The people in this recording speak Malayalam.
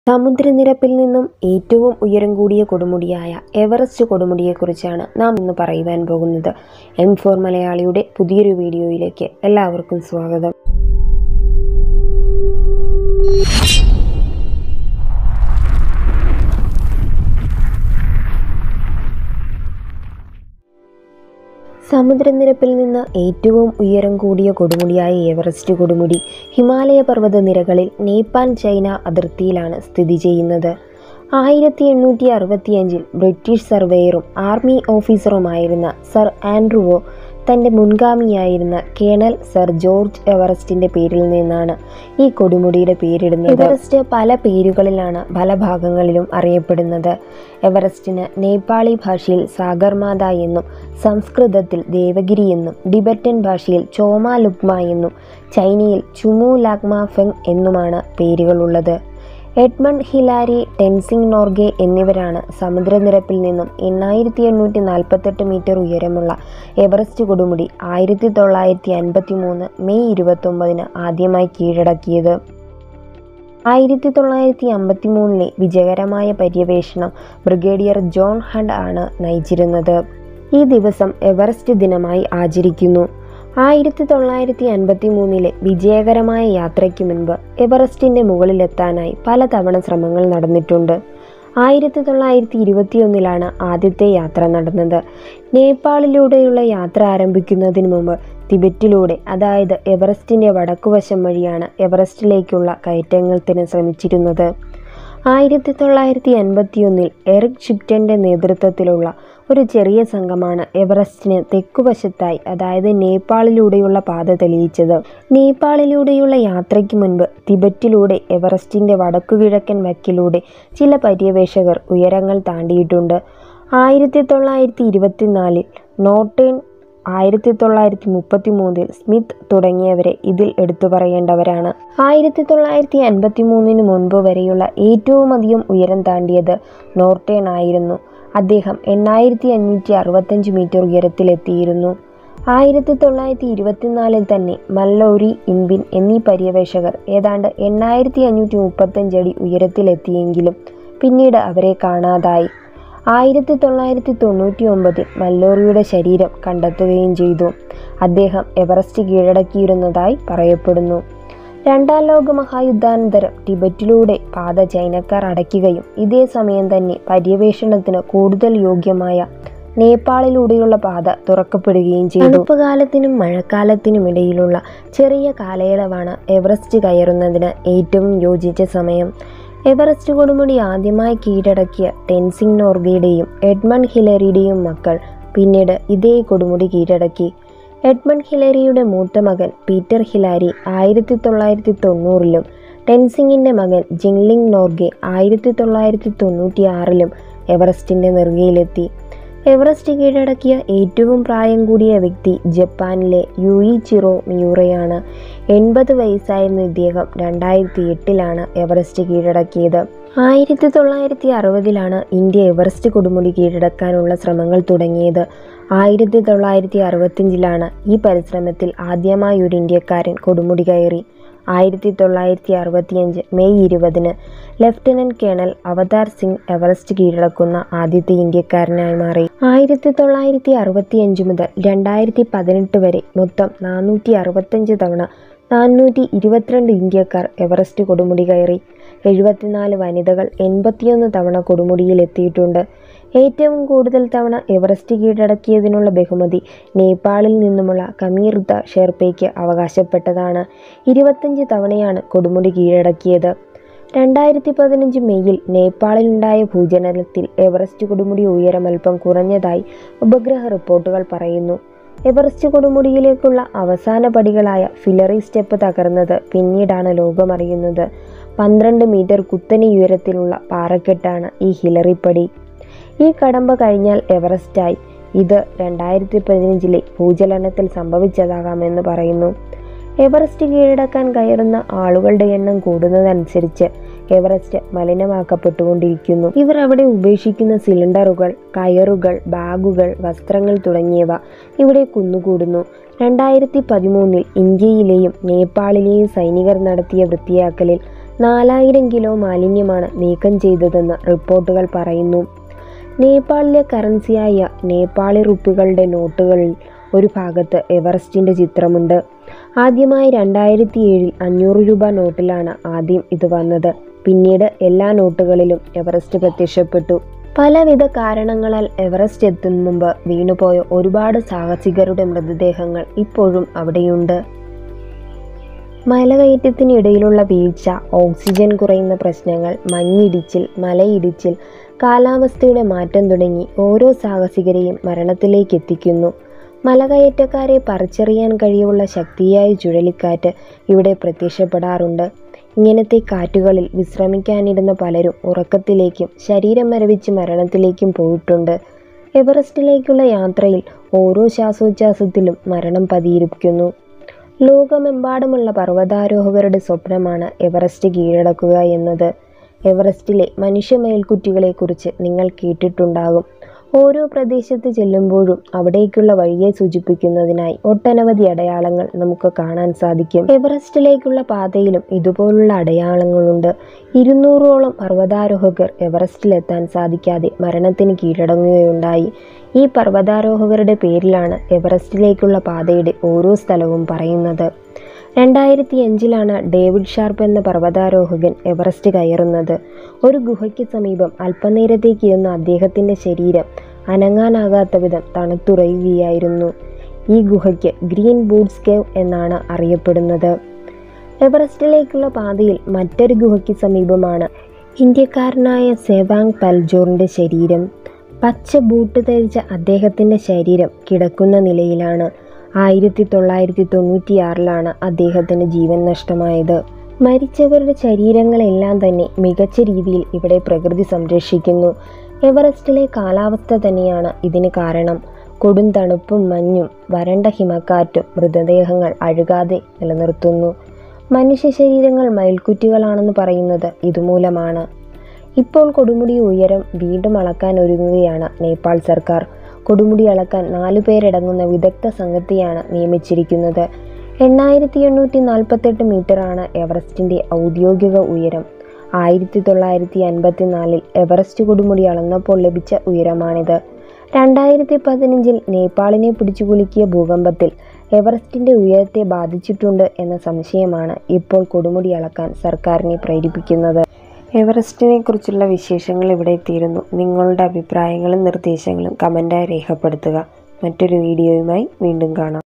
സമുദ്രനിരപ്പിൽ നിന്നും ഏറ്റവും ഉയരം കൂടിയ കൊടുമുടിയായ എവറസ്റ്റ് കൊടുമുടിയെക്കുറിച്ചാണ് നാം ഇന്ന് പറയുവാൻ പോകുന്നത് എം ഫോർ മലയാളിയുടെ പുതിയൊരു വീഡിയോയിലേക്ക് എല്ലാവർക്കും സ്വാഗതം സമുദ്രനിരപ്പിൽ നിന്ന് ഏറ്റവും ഉയരം കൂടിയ കൊടുമുടിയായ എവറസ്റ്റ് കൊടുമുടി ഹിമാലയ പർവ്വത നിരകളിൽ നേപ്പാൾ ചൈന അതിർത്തിയിലാണ് സ്ഥിതി ചെയ്യുന്നത് ആയിരത്തി എണ്ണൂറ്റി അറുപത്തിയഞ്ചിൽ ബ്രിട്ടീഷ് സർവേയറും ആർമി ഓഫീസറുമായിരുന്ന സർ ആൻഡ്രുവോ തൻ്റെ മുൻഗാമിയായിരുന്ന കേണൽ സർ ജോർജ് എവറസ്റ്റിൻ്റെ പേരിൽ നിന്നാണ് ഈ കൊടുമുടിയുടെ പേരിടുന്നത് എവറസ്റ്റ് പല പേരുകളിലാണ് പല ഭാഗങ്ങളിലും അറിയപ്പെടുന്നത് എവറസ്റ്റിന് നേപ്പാളി ഭാഷയിൽ സാഗർമാത എന്നും സംസ്കൃതത്തിൽ ദേവഗിരി എന്നും ടിബറ്റൻ ഭാഷയിൽ ചോമ ലുക്മ എന്നും ചൈനയിൽ ചുമു ലാഗ്മ ഫെങ് എന്നുമാണ് പേരുകളുള്ളത് എഡ്മണ്ട് ഹിലാരി ടെൻസിംഗ് നോർഗെ എന്നിവരാണ് സമുദ്രനിരപ്പിൽ നിന്നും എണ്ണായിരത്തി എണ്ണൂറ്റി നാൽപ്പത്തെട്ട് മീറ്റർ ഉയരമുള്ള എവറസ്റ്റ് കൊടുമുടി ആയിരത്തി തൊള്ളായിരത്തി അൻപത്തി മൂന്ന് മെയ് ഇരുപത്തൊമ്പതിന് ആദ്യമായി കീഴടക്കിയത് ആയിരത്തി തൊള്ളായിരത്തി അമ്പത്തി മൂന്നിലെ വിജയകരമായ പര്യവേഷണം ബ്രിഗേഡിയർ ജോൺ ഹണ്ട് ആണ് നയിച്ചിരുന്നത് ഈ ദിവസം എവറസ്റ്റ് ദിനമായി ആചരിക്കുന്നു ആയിരത്തി തൊള്ളായിരത്തി അൻപത്തി മൂന്നിലെ വിജയകരമായ യാത്രയ്ക്ക് മുൻപ് എവറസ്റ്റിൻ്റെ മുകളിലെത്താനായി പലതവണ ശ്രമങ്ങൾ നടന്നിട്ടുണ്ട് ആയിരത്തി തൊള്ളായിരത്തി ഇരുപത്തിയൊന്നിലാണ് ആദ്യത്തെ യാത്ര നടന്നത് നേപ്പാളിലൂടെയുള്ള യാത്ര ആരംഭിക്കുന്നതിന് മുമ്പ് തിബറ്റിലൂടെ അതായത് എവറസ്റ്റിൻ്റെ വടക്കുവശം വഴിയാണ് എവറസ്റ്റിലേക്കുള്ള കയറ്റങ്ങൾക്ക് ശ്രമിച്ചിരുന്നത് ആയിരത്തി തൊള്ളായിരത്തി അൻപത്തിയൊന്നിൽ എറിക് ഷിപ്റ്റൻ്റെ നേതൃത്വത്തിലുള്ള ഒരു ചെറിയ സംഘമാണ് എവറസ്റ്റിന് തെക്കുവശത്തായി അതായത് നേപ്പാളിലൂടെയുള്ള പാത തെളിയിച്ചത് നേപ്പാളിലൂടെയുള്ള യാത്രയ്ക്ക് മുൻപ് തിബറ്റിലൂടെ എവറസ്റ്റിൻ്റെ വടക്കുകിഴക്കൻ വക്കിലൂടെ ചില പര്യവേഷകർ ഉയരങ്ങൾ താണ്ടിയിട്ടുണ്ട് ആയിരത്തി തൊള്ളായിരത്തി ഇരുപത്തിനാലിൽ നോട്ടേൺ ആയിരത്തി തൊള്ളായിരത്തി മുപ്പത്തി മൂന്നിൽ സ്മിത്ത് തുടങ്ങിയവരെ ഇതിൽ എടുത്തു പറയേണ്ടവരാണ് ആയിരത്തി തൊള്ളായിരത്തി അൻപത്തി മൂന്നിന് മുൻപ് വരെയുള്ള ഏറ്റവും അധികം ഉയരം താണ്ടിയത് നോർട്ടേൺ ആയിരുന്നു അദ്ദേഹം എണ്ണായിരത്തി അഞ്ഞൂറ്റി അറുപത്തഞ്ച് മീറ്റർ ഉയരത്തിലെത്തിയിരുന്നു ആയിരത്തി തൊള്ളായിരത്തി ഇരുപത്തിനാലിൽ തന്നെ മല്ലൗരി ഇൻബിൻ എന്നീ പര്യവേഷകർ ഏതാണ്ട് എണ്ണായിരത്തി അഞ്ഞൂറ്റി മുപ്പത്തഞ്ച് അടി ഉയരത്തിലെത്തിയെങ്കിലും പിന്നീട് അവരെ കാണാതായി ആയിരത്തി തൊള്ളായിരത്തി തൊണ്ണൂറ്റി ഒമ്പതിൽ മല്ലോറിയുടെ ശരീരം കണ്ടെത്തുകയും ചെയ്തു അദ്ദേഹം എവറസ്റ്റ് കീഴടക്കിയിരുന്നതായി പറയപ്പെടുന്നു രണ്ടാം ലോക മഹായുദ്ധാനന്തരം ടിബറ്റിലൂടെ പാത ചൈനക്കാർ അടയ്ക്കുകയും ഇതേ സമയം തന്നെ പര്യവേഷണത്തിന് കൂടുതൽ യോഗ്യമായ നേപ്പാളിലൂടെയുള്ള പാത തുറക്കപ്പെടുകയും ചെയ്തു തണുപ്പുകാലത്തിനും മഴക്കാലത്തിനും ഇടയിലുള്ള ചെറിയ കാലയളവാണ് എവറസ്റ്റ് കയറുന്നതിന് ഏറ്റവും യോജിച്ച സമയം എവറസ്റ്റ് കൊടുമുടി ആദ്യമായി കീഴടക്കിയ ടെൻസിംഗ് നോർഗയുടെയും എഡ്മണ്ട് ഹിലറിയുടെയും മക്കൾ പിന്നീട് ഇതേ കൊടുമുടി കീഴടക്കി എഡ്മണ്ട് ഹിലറിയുടെ മൂത്ത മകൻ പീറ്റർ ഹിലാരി ആയിരത്തി തൊള്ളായിരത്തി തൊണ്ണൂറിലും ടെൻസിങ്ങിൻ്റെ മകൻ ജിങ്ലിംഗ് നോർഗെ ആയിരത്തി തൊള്ളായിരത്തി തൊണ്ണൂറ്റി ആറിലും എവറസ്റ്റിൻ്റെ നെറുകയിലെത്തി എവറസ്റ്റ് കീഴടക്കിയ ഏറ്റവും പ്രായം കൂടിയ വ്യക്തി ജപ്പാനിലെ യുയി ചിറോ മിയൂറയാണ് എൺപത് വയസ്സായിരുന്ന ഇദ്ദേഹം രണ്ടായിരത്തി എട്ടിലാണ് എവറസ്റ്റ് കീഴടക്കിയത് ആയിരത്തി തൊള്ളായിരത്തി അറുപതിലാണ് ഇന്ത്യ എവറസ്റ്റ് കൊടുമുടി കീഴടക്കാനുള്ള ശ്രമങ്ങൾ തുടങ്ങിയത് ആയിരത്തി തൊള്ളായിരത്തി അറുപത്തിയഞ്ചിലാണ് ഈ പരിശ്രമത്തിൽ ആദ്യമായി ഒരു ഇന്ത്യക്കാരൻ കൊടുമുടി കയറി ആയിരത്തി തൊള്ളായിരത്തി അറുപത്തിയഞ്ച് മെയ് ഇരുപതിന് lieutenant colonel Avtar Singh Everest കീഴടക്കുന്ന ആദ്യത്തെ ഇന്ത്യക്കാരനായി മാറി ആയിരത്തി തൊള്ളായിരത്തി അറുപത്തിയഞ്ച് മുതൽ രണ്ടായിരത്തി പതിനെട്ട് വരെ മൊത്തം നാനൂറ്റി അറുപത്തഞ്ച് തവണ നാനൂറ്റി ഇരുപത്തിരണ്ട് ഇന്ത്യക്കാർ എവറസ്റ്റ് കൊടുമുടി കയറി എഴുപത്തിനാല് വനിതകൾ എൺപത്തിയൊന്ന് തവണ കൊടുമുടിയിൽ എത്തിയിട്ടുണ്ട് ഏറ്റവും കൂടുതൽ തവണ എവറസ്റ്റ് കീഴടക്കിയതിനുള്ള ബഹുമതി നേപ്പാളിൽ നിന്നുമുള്ള കമീർദ ഷെർപ്പയ്ക്ക് അവകാശപ്പെട്ടതാണ് ഇരുപത്തഞ്ച് തവണയാണ് കൊടുമുടി കീഴടക്കിയത് രണ്ടായിരത്തി പതിനഞ്ച് മെയ്യിൽ നേപ്പാളിലുണ്ടായ ഭൂചലനത്തിൽ എവറസ്റ്റ് കൊടുമുടി ഉയരം അല്പം കുറഞ്ഞതായി ഉപഗ്രഹ റിപ്പോർട്ടുകൾ പറയുന്നു എവറസ്റ്റ് കൊടുമുടിയിലേക്കുള്ള അവസാന പടികളായ ഫിലറി സ്റ്റെപ്പ് തകർന്നത് പിന്നീടാണ് ലോകമറിയുന്നത് പന്ത്രണ്ട് മീറ്റർ കുത്തനെ ഉയരത്തിലുള്ള പാറക്കെട്ടാണ് ഈ ഹിലറിപ്പടി ഈ കടമ്പ കഴിഞ്ഞാൽ എവറസ്റ്റായി ഇത് രണ്ടായിരത്തി പതിനഞ്ചിലെ ഭൂചലനത്തിൽ സംഭവിച്ചതാകാമെന്ന് പറയുന്നു എവറസ്റ്റ് കീഴടക്കാൻ കയറുന്ന ആളുകളുടെ എണ്ണം കൂടുന്നതനുസരിച്ച് എവറസ്റ്റ് മലിനമാക്കപ്പെട്ടുകൊണ്ടിരിക്കുന്നു ഇവർ അവിടെ ഉപേക്ഷിക്കുന്ന സിലിണ്ടറുകൾ കയറുകൾ ബാഗുകൾ വസ്ത്രങ്ങൾ തുടങ്ങിയവ ഇവിടെ കുന്നുകൂടുന്നു രണ്ടായിരത്തി പതിമൂന്നിൽ ഇന്ത്യയിലെയും നേപ്പാളിലെയും സൈനികർ നടത്തിയ വൃത്തിയാക്കലിൽ നാലായിരം കിലോ മാലിന്യമാണ് നീക്കം ചെയ്തതെന്ന് റിപ്പോർട്ടുകൾ പറയുന്നു നേപ്പാളിലെ കറൻസിയായ നേപ്പാളി റുപ്പികളുടെ നോട്ടുകളിൽ ഒരു ഭാഗത്ത് എവറസ്റ്റിൻ്റെ ചിത്രമുണ്ട് ആദ്യമായി രണ്ടായിരത്തി ഏഴിൽ അഞ്ഞൂറ് രൂപ നോട്ടിലാണ് ആദ്യം ഇത് വന്നത് പിന്നീട് എല്ലാ നോട്ടുകളിലും എവറസ്റ്റ് പ്രത്യക്ഷപ്പെട്ടു പലവിധ കാരണങ്ങളാൽ എവറസ്റ്റ് എത്തും മുമ്പ് വീണുപോയ ഒരുപാട് സാഹസികരുടെ മൃതദേഹങ്ങൾ ഇപ്പോഴും അവിടെയുണ്ട് മലകയറ്റത്തിനിടയിലുള്ള വീഴ്ച ഓക്സിജൻ കുറയുന്ന പ്രശ്നങ്ങൾ മഞ്ഞിടിച്ചിൽ മലയിടിച്ചിൽ കാലാവസ്ഥയുടെ മാറ്റം തുടങ്ങി ഓരോ സാഹസികരെയും മരണത്തിലേക്ക് എത്തിക്കുന്നു മലകയറ്റക്കാരെ പറിച്ചെറിയാൻ കഴിവുള്ള ശക്തിയായ ചുഴലിക്കാറ്റ് ഇവിടെ പ്രത്യക്ഷപ്പെടാറുണ്ട് ഇങ്ങനത്തെ കാറ്റുകളിൽ വിശ്രമിക്കാനിരുന്ന പലരും ഉറക്കത്തിലേക്കും ശരീരം മരവിച്ച് മരണത്തിലേക്കും പോയിട്ടുണ്ട് എവറസ്റ്റിലേക്കുള്ള യാത്രയിൽ ഓരോ ശ്വാസോച്ഛ്വാസത്തിലും മരണം പതിയിരിക്കുന്നു ലോകമെമ്പാടുമുള്ള പർവ്വതാരോഹകരുടെ സ്വപ്നമാണ് എവറസ്റ്റ് കീഴടക്കുക എന്നത് എവറസ്റ്റിലെ മനുഷ്യ മേൽക്കുറ്റികളെക്കുറിച്ച് നിങ്ങൾ കേട്ടിട്ടുണ്ടാകും ഓരോ പ്രദേശത്ത് ചെല്ലുമ്പോഴും അവിടേക്കുള്ള വഴിയെ സൂചിപ്പിക്കുന്നതിനായി ഒട്ടനവധി അടയാളങ്ങൾ നമുക്ക് കാണാൻ സാധിക്കും എവറസ്റ്റിലേക്കുള്ള പാതയിലും ഇതുപോലുള്ള അടയാളങ്ങളുണ്ട് ഇരുന്നൂറോളം പർവ്വതാരോഹകർ എവറസ്റ്റിലെത്താൻ സാധിക്കാതെ മരണത്തിന് കീഴടങ്ങുകയുണ്ടായി ഈ പർവ്വതാരോഹകരുടെ പേരിലാണ് എവറസ്റ്റിലേക്കുള്ള പാതയുടെ ഓരോ സ്ഥലവും പറയുന്നത് രണ്ടായിരത്തി അഞ്ചിലാണ് ഡേവിഡ് ഷാർപ്പ് എന്ന പർവ്വതാരോഹകൻ എവറസ്റ്റ് കയറുന്നത് ഒരു ഗുഹയ്ക്ക് സമീപം അല്പനേരത്തേക്ക് ഇരുന്ന അദ്ദേഹത്തിൻ്റെ ശരീരം അനങ്ങാനാകാത്ത വിധം തണുത്തുറയുകയായിരുന്നു ഈ ഗുഹയ്ക്ക് ഗ്രീൻ ബൂട്ട്സ് കേവ് എന്നാണ് അറിയപ്പെടുന്നത് എവറസ്റ്റിലേക്കുള്ള പാതയിൽ മറ്റൊരു ഗുഹയ്ക്ക് സമീപമാണ് ഇന്ത്യക്കാരനായ സെവാങ് പൽജോറിൻ്റെ ശരീരം പച്ച ബൂട്ട് ധരിച്ച അദ്ദേഹത്തിൻ്റെ ശരീരം കിടക്കുന്ന നിലയിലാണ് ആയിരത്തി തൊള്ളായിരത്തി തൊണ്ണൂറ്റിയാറിലാണ് അദ്ദേഹത്തിന് ജീവൻ നഷ്ടമായത് മരിച്ചവരുടെ ശരീരങ്ങളെല്ലാം തന്നെ മികച്ച രീതിയിൽ ഇവിടെ പ്രകൃതി സംരക്ഷിക്കുന്നു എവറസ്റ്റിലെ കാലാവസ്ഥ തന്നെയാണ് ഇതിന് കാരണം കൊടും തണുപ്പും മഞ്ഞും വരണ്ട ഹിമക്കാറ്റും മൃതദേഹങ്ങൾ അഴുകാതെ നിലനിർത്തുന്നു മനുഷ്യ ശരീരങ്ങൾ മയിൽക്കുറ്റികളാണെന്ന് പറയുന്നത് ഇതുമൂലമാണ് ഇപ്പോൾ കൊടുമുടി ഉയരം വീണ്ടും അളക്കാൻ ഒരുങ്ങുകയാണ് നേപ്പാൾ സർക്കാർ കൊടുമുടി അളക്കാൻ നാലു പേരടങ്ങുന്ന വിദഗ്ധ സംഘത്തെയാണ് നിയമിച്ചിരിക്കുന്നത് എണ്ണായിരത്തി എണ്ണൂറ്റി നാൽപ്പത്തെട്ട് മീറ്ററാണ് എവറസ്റ്റിൻ്റെ ഔദ്യോഗിക ഉയരം ആയിരത്തി തൊള്ളായിരത്തി അൻപത്തിനാലിൽ എവറസ്റ്റ് കൊടുമുടി അളന്നപ്പോൾ ലഭിച്ച ഉയരമാണിത് രണ്ടായിരത്തി പതിനഞ്ചിൽ നേപ്പാളിനെ പിടിച്ചുകുലുക്കിയ ഭൂകമ്പത്തിൽ എവറസ്റ്റിൻ്റെ ഉയരത്തെ ബാധിച്ചിട്ടുണ്ട് എന്ന സംശയമാണ് ഇപ്പോൾ കൊടുമുടി അളക്കാൻ സർക്കാരിനെ പ്രേരിപ്പിക്കുന്നത് എവറസ്റ്റിനെ കുറിച്ചുള്ള വിശേഷങ്ങൾ ഇവിടെ എത്തിയിരുന്നു നിങ്ങളുടെ അഭിപ്രായങ്ങളും നിർദ്ദേശങ്ങളും കമൻറ്റായി രേഖപ്പെടുത്തുക മറ്റൊരു വീഡിയോയുമായി വീണ്ടും കാണാം